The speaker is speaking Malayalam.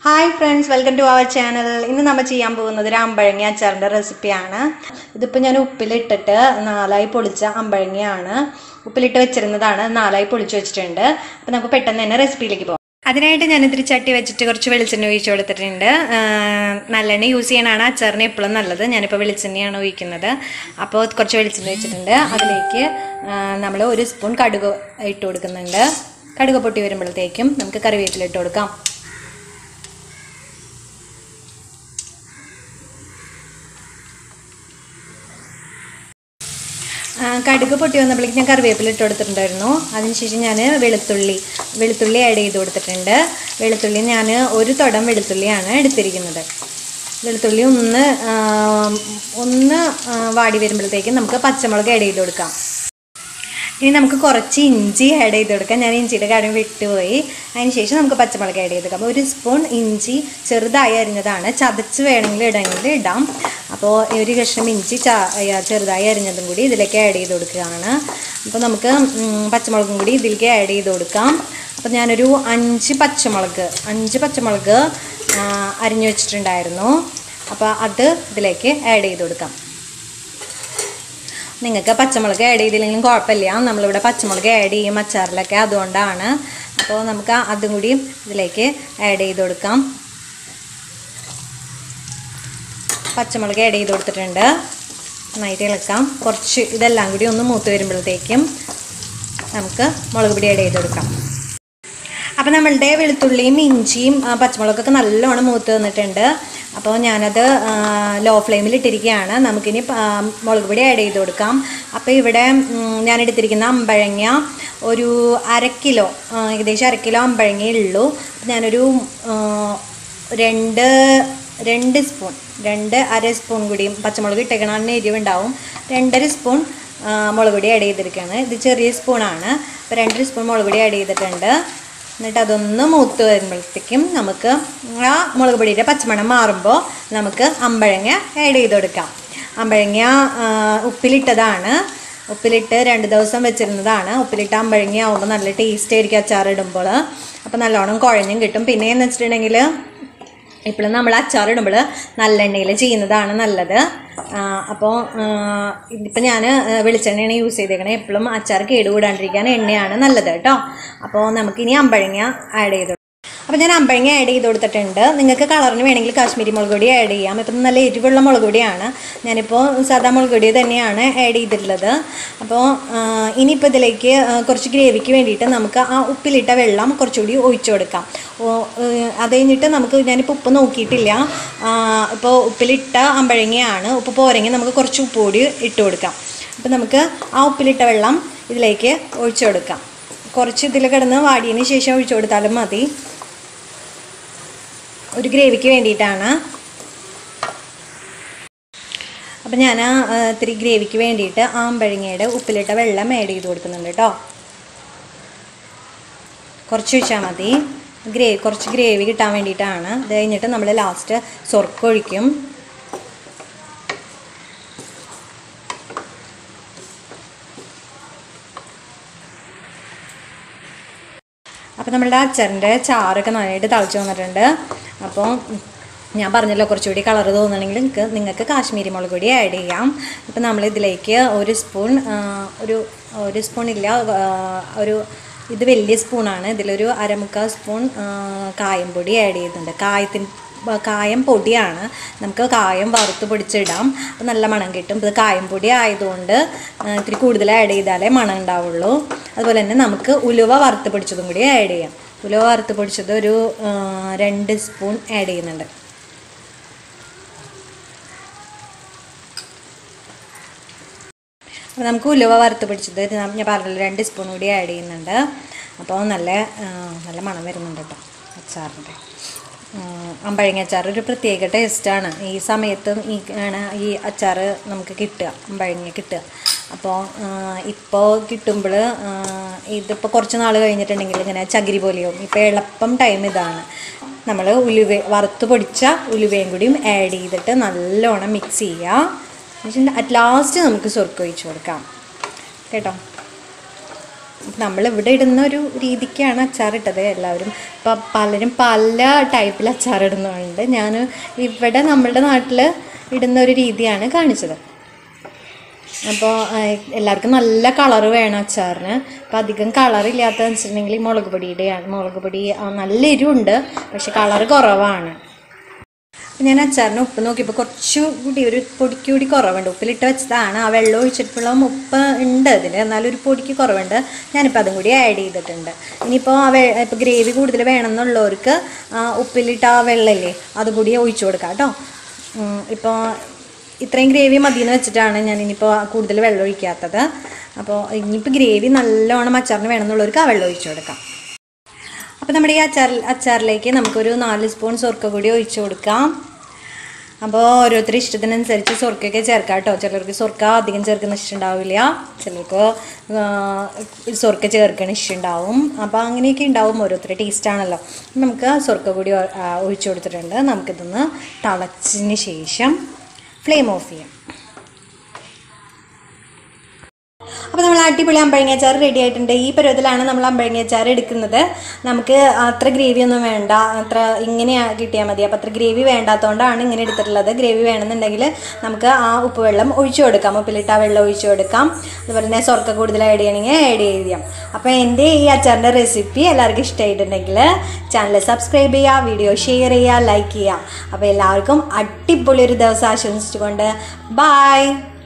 hi friends welcome to our channel ഇന്ന് നമ്മൾ ചെയ്യാൻ പോകുന്നത് ഒരു അമ്പഴങ്ങ അച്ചാറിൻ്റെ റെസിപ്പിയാണ് ഇതിപ്പോൾ ഞാൻ ഉപ്പിലിട്ടിട്ട് നാലായി പൊളിച്ച അമ്പഴങ്ങയാണ് ഉപ്പിലിട്ട് വെച്ചിരുന്നതാണ് നാലായി പൊളിച്ച് വെച്ചിട്ടുണ്ട് അപ്പോൾ നമുക്ക് പെട്ടെന്ന് തന്നെ റെസിപ്പിയിലേക്ക് പോകാം അതിനായിട്ട് ഞാൻ ഇത്തിരി ചട്ടി വെച്ചിട്ട് കുറച്ച് വെളിച്ചെണ്ണ ഒഴിച്ച് കൊടുത്തിട്ടുണ്ട് ആ, നല്ലെണ്ണ യൂസ് ചെയ്യാനാണ് അച്ചാറിന് എപ്പോഴും നല്ലത് ഞാനിപ്പോൾ വെളിച്ചെണ്ണയാണ് ഒഴിക്കുന്നത് അപ്പോൾ കുറച്ച് വെളിച്ചെണ്ണ വെച്ചിട്ടുണ്ട് അതിലേക്ക് നമ്മൾ ഒരു സ്പൂൺ കടുക് ഇട്ട് കൊടുക്കുന്നുണ്ട് കടുക് പൊട്ടി വരുമ്പോഴത്തേക്കും നമുക്ക് കറിവേപ്പില ഇട്ട് കൊടുക്കാം ആ, കടുക് പൊട്ടി വന്നപ്പോഴേക്ക് ഞാൻ കറിവേപ്പില ഇട്ട് കൊടുത്തിട്ടുണ്ടായിരുന്നു അതിനുശേഷം ഞാൻ വെളുത്തുള്ളി വെളുത്തുള്ളി ആഡ് ചെയ്ത് കൊടുത്തിട്ടുണ്ട് വെളുത്തുള്ളി ഞാൻ ഒരു തുടം വെളുത്തുള്ളിയാണ് എടുത്തിരിക്കുന്നത് വെളുത്തുള്ളി ഒന്ന് ആ, ഒന്ന് ആ, വാടി വരുമ്പോഴത്തേക്കും നമുക്ക് പച്ചമുളക് ആഡ് ചെയ്ത് കൊടുക്കാം ഇനി നമുക്ക് കുറച്ച് ഇഞ്ചി ആഡ് ചെയ്ത് കൊടുക്കാം ഞാൻ ഇഞ്ചിയുടെ കാര്യം വിട്ടുപോയി അതിന് ശേഷം നമുക്ക് പച്ചമുളക് ആഡ് ചെയ്ത് കൊടുക്കാം അപ്പോൾ ഒരു സ്പൂൺ ഇഞ്ചി ചെറുതായി അരിഞ്ഞതാണ് ചതച്ച് വേണമെങ്കിൽ ഇടണമെങ്കിൽ ഇടാം അപ്പോൾ ഒരു കഷ്ണം ഇഞ്ചി ച- ചെറുതായി അരിഞ്ഞതും കൂടി ഇതിലേക്ക് ആഡ് ചെയ്ത് കൊടുക്കുകയാണ് അപ്പോൾ നമുക്ക് ഉം, പച്ചമുളകും കൂടി ഇതിലേക്ക് ആഡ് ചെയ്ത് കൊടുക്കാം അപ്പോൾ ഞാനൊരു അഞ്ച് പച്ചമുളക് അഞ്ച് പച്ചമുളക് ആ, അരിഞ്ഞു വെച്ചിട്ടുണ്ടായിരുന്നു അപ്പോൾ അത് ഇതിലേക്ക് ആഡ് ചെയ്ത് കൊടുക്കാം നിങ്ങൾക്ക് പച്ചമുളക് ആഡ് ചെയ്തില്ലെങ്കിലും കുഴപ്പമില്ല നമ്മളിവിടെ പച്ചമുളക് ആഡ് ചെയ്യും അച്ചാറിലൊക്കെ അതുകൊണ്ടാണ് അപ്പോൾ നമുക്ക് അതും കൂടി ഇതിലേക്ക് ആഡ് ചെയ്ത് കൊടുക്കാം പച്ചമുളക് ആഡ് ചെയ്ത് കൊടുത്തിട്ടുണ്ട് നന്നായിട്ട് ഇളക്കാം കുറച്ച് ഇതെല്ലാം കൂടി ഒന്ന് മൂത്ത് വരുമ്പോഴത്തേക്കും നമുക്ക് മുളക് പൊടി ആഡ് ചെയ്ത് കൊടുക്കാം അപ്പോൾ നമ്മളുടെ വെളുത്തുള്ളിയും ഇഞ്ചിയും ആ, പച്ചമുളകൊക്കെ നല്ലോണം മൂത്ത് വന്നിട്ടുണ്ട് അപ്പോൾ ഞാനത് ലോ ഫ്ലെയിമിൽ ഇട്ടിരിക്കുകയാണ് നമുക്കിനി ആ, മുളക് പൊടി ആഡ് ചെയ്ത് കൊടുക്കാം അപ്പോൾ ഇവിടെ ഉം, ഞാൻ എടുത്തിരിക്കുന്ന അമ്പഴങ്ങ ഒരു അര കിലോ ആ, ഏകദേശം അര കിലോ അമ്പഴങ്ങയേ ഉള്ളൂ ഞാനൊരു ആ, രണ്ട് രണ്ട് സ്പൂൺ രണ്ട് അര സ്പൂൺ കൂടിയും പച്ചമുളക് ഇട്ടേക്കണ എരിവുണ്ടാവും രണ്ടര സ്പൂൺ ആ, മുളക് പൊടി ആഡ് ചെയ്തിരിക്കുകയാണ് ഇത് ചെറിയ സ്പൂണാണ് അപ്പോൾ രണ്ടര സ്പൂൺ മുളക് പൊടി ആഡ് ചെയ്തിട്ടുണ്ട് എന്നിട്ട് അതൊന്ന് മൂത്ത് വരുമ്പോഴത്തേക്കും നമുക്ക് ആ മുളക് പൊടിയുടെ പച്ചമണം മാറുമ്പോൾ നമുക്ക് അമ്പഴങ്ങ ആഡ് ചെയ്ത് കൊടുക്കാം അമ്പഴങ്ങ ആ, ഉപ്പിലിട്ടതാണ് ഉപ്പിലിട്ട് രണ്ട് ദിവസം വെച്ചിരുന്നതാണ് ഉപ്പിലിട്ട അമ്പഴങ്ങ ആവുമ്പോൾ നല്ല ടേസ്റ്റ് ആയിരിക്കും അച്ചാർ ഇടുമ്പോൾ അപ്പോൾ നല്ലോണം കുഴഞ്ഞും കിട്ടും പിന്നെ എന്ന് വെച്ചിട്ടുണ്ടെങ്കിൽ ഇപ്പോഴും നമ്മൾ അച്ചാർ ഇടുമ്പോൾ നല്ലെണ്ണയിൽ ചെയ്യുന്നതാണ് നല്ലത് അപ്പോൾ ഇതിപ്പോൾ ഞാൻ വെളിച്ചെണ്ണയാണ് യൂസ് ചെയ്തേക്കണേ എപ്പോഴും അച്ചാർ കേടുകൂടാണ്ടിരിക്കാൻ എണ്ണയാണ് നല്ലത് കേട്ടോ അപ്പോൾ നമുക്കിനി അമ്പഴങ്ങ ആഡ് ചെയ്ത് അപ്പോൾ ഞാൻ അമ്പഴങ്ങ ആഡ് ചെയ്ത് കൊടുത്തിട്ടുണ്ട് നിങ്ങൾക്ക് കളറിന് വേണമെങ്കിൽ കാശ്മീരി മുളക് പൊടി ആഡ് ചെയ്യാം ഇപ്പം നല്ല എരിവുള്ള മുളക് പൊടിയാണ് ഞാനിപ്പോൾ സാധാ മുളക് പൊടി തന്നെയാണ് ആഡ് ചെയ്തിട്ടുള്ളത് അപ്പോൾ ഇനിയിപ്പോൾ ഇതിലേക്ക് ആ, കുറച്ച് ഗ്രേവിക്ക് വേണ്ടിയിട്ട് നമുക്ക് ആ ഉപ്പിലിട്ട വെള്ളം കുറച്ചുകൂടി ഒഴിച്ചു കൊടുക്കാം ഓ, ഏഹ്, അത് കഴിഞ്ഞിട്ട് നമുക്ക് ഞാനിപ്പോൾ ഉപ്പ് നോക്കിയിട്ടില്ല ആ, ഇപ്പോൾ ഉപ്പിലിട്ട അമ്പഴങ്ങയാണ് ഉപ്പ് പോരെങ്കിൽ നമുക്ക് കുറച്ച് ഉപ്പ് കൂടി ഇട്ട് കൊടുക്കാം അപ്പോൾ നമുക്ക് ആ ഉപ്പിലിട്ട വെള്ളം ഇതിലേക്ക് ഒഴിച്ചു കൊടുക്കാം കുറച്ച് ഇതിൽ കിടന്ന് വാടിയതിന് ശേഷം ഒഴിച്ചു കൊടുത്താലും മതി ഒരു ഗ്രേവിക്ക് വേണ്ടിയിട്ടാണ് അപ്പം ഞാൻ ആ, ഇത്തിരി ഗ്രേവിക്ക് വേണ്ടിയിട്ട് ആമ്പഴങ്ങയുടെ ഉപ്പിലിട്ട വെള്ളം ആഡ് ചെയ്ത് കൊടുക്കുന്നുണ്ട് കേട്ടോ കുറച്ച് ഒഴിച്ചാൽ മതി ഗ്രേവി കുറച്ച് ഗ്രേവി കിട്ടാൻ വേണ്ടിയിട്ടാണ് ഇത് കഴിഞ്ഞിട്ട് നമ്മൾ ലാസ്റ്റ് സ്വർക്കം ഒഴിക്കും അപ്പോൾ നമ്മളുടെ അച്ചാറിൻ്റെ ചാറൊക്കെ നന്നായിട്ട് തിളച്ച് വന്നിട്ടുണ്ട് അപ്പോൾ ഞാൻ പറഞ്ഞല്ലോ കുറച്ചുകൂടി കളർ തോന്നണമെങ്കിൽ നിങ്ങൾക്ക് നിങ്ങൾക്ക് കാശ്മീരി മുളക് പൊടി ആഡ് ചെയ്യാം ഇപ്പം നമ്മൾ ഇതിലേക്ക് ഒരു സ്പൂൺ ആ, ഒരു ഒരു സ്പൂൺ ഇല്ല ആ, ഒരു ഇത് വലിയ സ്പൂണാണ് ഇതിലൊരു അരമുക്കാൽ സ്പൂൺ ആ, കായം പൊടി ആഡ് ചെയ്യുന്നുണ്ട് കായത്തിന് കായം പൊടിയാണ് നമുക്ക് കായം വറുത്ത് പൊടിച്ചിടാം അപ്പോൾ നല്ല മണം കിട്ടും ഇത് കായം പൊടി ആയതുകൊണ്ട് ആ, ഇത്തിരി കൂടുതൽ ആഡ് ചെയ്താലേ മണം ഉണ്ടാവുള്ളൂ അതുപോലെ തന്നെ നമുക്ക് ഉലുവ വറുത്ത് പൊടിച്ചതും കൂടി ആഡ് ചെയ്യാം ഉലുവ വറുത്ത് പൊടിച്ചത് ഒരു ആ, രണ്ട് സ്പൂൺ ആഡ് ചെയ്യുന്നുണ്ട് അപ്പോൾ നമുക്ക് ഉലുവ വറുത്ത് പിടിച്ചത് ഇത് ഞാൻ പറഞ്ഞല്ലോ രണ്ട് സ്പൂൺ കൂടി ആഡ് ചെയ്യുന്നുണ്ട് അപ്പോൾ നല്ല ആ, നല്ല മണം വരുന്നുണ്ട് കേട്ടോ അച്ചാറിൻ്റെ അമ്പഴങ്ങ അച്ചാർ ഒരു പ്രത്യേക ടേസ്റ്റാണ് ഈ സമയത്ത് ഈ ആണ് ഈ അച്ചാർ നമുക്ക് കിട്ടുക അമ്പഴങ്ങ കിട്ടുക അപ്പോൾ ഇപ്പോൾ കിട്ടുമ്പോൾ ഇതിപ്പോൾ കുറച്ച് നാൾ കഴിഞ്ഞിട്ടുണ്ടെങ്കിൽ ഇങ്ങനെ ചകിരി പോലെയാവും ഇപ്പോൾ എളുപ്പം ടൈം ഇതാണ് നമ്മൾ ഉലുവ വറുത്ത് പൊടിച്ച ഉലുവയും കൂടിയും ആഡ് ചെയ്തിട്ട് നല്ലോണം മിക്സ് ചെയ്യുക അറ്റ് ലാസ്റ്റ് നമുക്ക് സ്വർക്കം ഒഴിച്ച് കൊടുക്കാം കേട്ടോ നമ്മൾ ഇവിടെ ഇടുന്ന ഒരു രീതിക്കാണ് അച്ചാർ ഇട്ടത് എല്ലാവരും ഇപ്പം പലരും പല ടൈപ്പിൽ അച്ചാർ ഇടുന്നുണ്ട് ഞാൻ ഇവിടെ നമ്മളുടെ നാട്ടിൽ ഇടുന്ന ഒരു രീതിയാണ് കാണിച്ചത് അപ്പോൾ എല്ലാവർക്കും നല്ല കളറ് വേണം അച്ചാറിന് അപ്പോൾ അധികം കളറില്ലാത്തതെന്ന് വെച്ചിട്ടുണ്ടെങ്കിൽ മുളക് പൊടിയുടെയാണ് മുളക് പൊടി ആ, നല്ല എരിവുണ്ട് പക്ഷെ കളറ് കുറവാണ് അപ്പം ഞാൻ അച്ചാറിന് ഉപ്പ് നോക്കിയപ്പോൾ കുറച്ച് കൂടി ഒരു പൊടിക്ക് കൂടി കുറവുണ്ട് ഉപ്പിലിട്ട് വെച്ചതാണ് ആ വെള്ളം ഒഴിച്ചിട്ടുള്ള ഉപ്പ് ഉണ്ട് അതിൽ എന്നാലും ഒരു പൊടിക്ക് കുറവുണ്ട് ഞാനിപ്പോൾ അതും കൂടി ആഡ് ചെയ്തിട്ടുണ്ട് ഇനിയിപ്പോൾ ആ വെ ഇപ്പോൾ ഗ്രേവി കൂടുതൽ വേണമെന്നുള്ളവർക്ക് ആ ഉപ്പിലിട്ട ആ വെള്ളമില്ലേ അതും കൂടി ഒഴിച്ചു കൊടുക്കാം കേട്ടോ ഇപ്പോൾ ഇത്രയും ഗ്രേവി മതിയെന്ന് വെച്ചിട്ടാണ് ഞാൻ ഇനിയിപ്പോൾ കൂടുതൽ വെള്ളം ഒഴിക്കാത്തത് അപ്പോൾ ഇനിയിപ്പോൾ ഗ്രേവി നല്ലോണം അച്ചാറിന് വേണമെന്നുള്ളവർക്ക് ആ വെള്ളം ഒഴിച്ചു കൊടുക്കാം അപ്പോൾ നമ്മുടെ ഈ അച്ചാർ അച്ചാറിലേക്ക് നമുക്കൊരു നാല് സ്പൂൺ സൊർക്ക കൂടി ഒഴിച്ചു കൊടുക്കാം അപ്പോൾ ഓരോരുത്തരുടെ ഇഷ്ടത്തിനനുസരിച്ച് സൊർക്കൊക്കെ ചേർക്കാം കേട്ടോ ചിലർക്ക് സൊർക്ക അധികം ചേർക്കുന്ന ഇഷ്ടമുണ്ടാവില്ല ചിലർക്ക് ആ, സൊർക്ക ചേർക്കണ ഇഷ്ടമുണ്ടാവും അപ്പോൾ അങ്ങനെയൊക്കെ ഉണ്ടാവും ഓരോരുത്തരുടെ ടേസ്റ്റാണല്ലോ നമുക്ക് സൊർക്ക കൂടി ഒ- ആ, ഒഴിച്ചു കൊടുത്തിട്ടുണ്ട് നമുക്കിതൊന്ന് തിളച്ചതിന് ശേഷം ഫ്ലെയിം ഓഫ് ചെയ്യാം അപ്പോൾ നമ്മൾ അടിപൊളി അമ്പഴങ്ങ അച്ചാർ റെഡി ആയിട്ടുണ്ട് ഈ പരുവത്തിലാണ് നമ്മൾ അമ്പഴങ്ങ അച്ചാർ എടുക്കുന്നത് നമുക്ക് അത്ര ഗ്രേവി ഒന്നും വേണ്ട അത്ര ഇങ്ങനെ കിട്ടിയാൽ മതി അപ്പോൾ അത്ര ഗ്രേവി വേണ്ടാത്തതുകൊണ്ടാണ് ഇങ്ങനെ എടുത്തിട്ടുള്ളത് ഗ്രേവി വേണമെന്നുണ്ടെങ്കിൽ നമുക്ക് ആ ഉപ്പ് വെള്ളം ഒഴിച്ചു കൊടുക്കാം ഉപ്പിലിട്ട ആ വെള്ളം ഒഴിച്ചു കൊടുക്കാം അതുപോലെ തന്നെ സ്വർക്ക കൂടുതൽ ആഡ് ചെയ്യണമെങ്കിൽ ആഡ് ചെയ്യാം അപ്പോൾ എൻ്റെ ഈ അച്ചാറിൻ്റെ റെസിപ്പി എല്ലാവർക്കും ഇഷ്ടമായിട്ടുണ്ടെങ്കിൽ ചാനൽ സബ്സ്ക്രൈബ് ചെയ്യുക വീഡിയോ ഷെയർ ചെയ്യുക ലൈക്ക് ചെയ്യുക അപ്പോൾ എല്ലാവർക്കും അടിപൊളി ഒരു ദിവസം ആശംസിച്ചുകൊണ്ട് ബായ്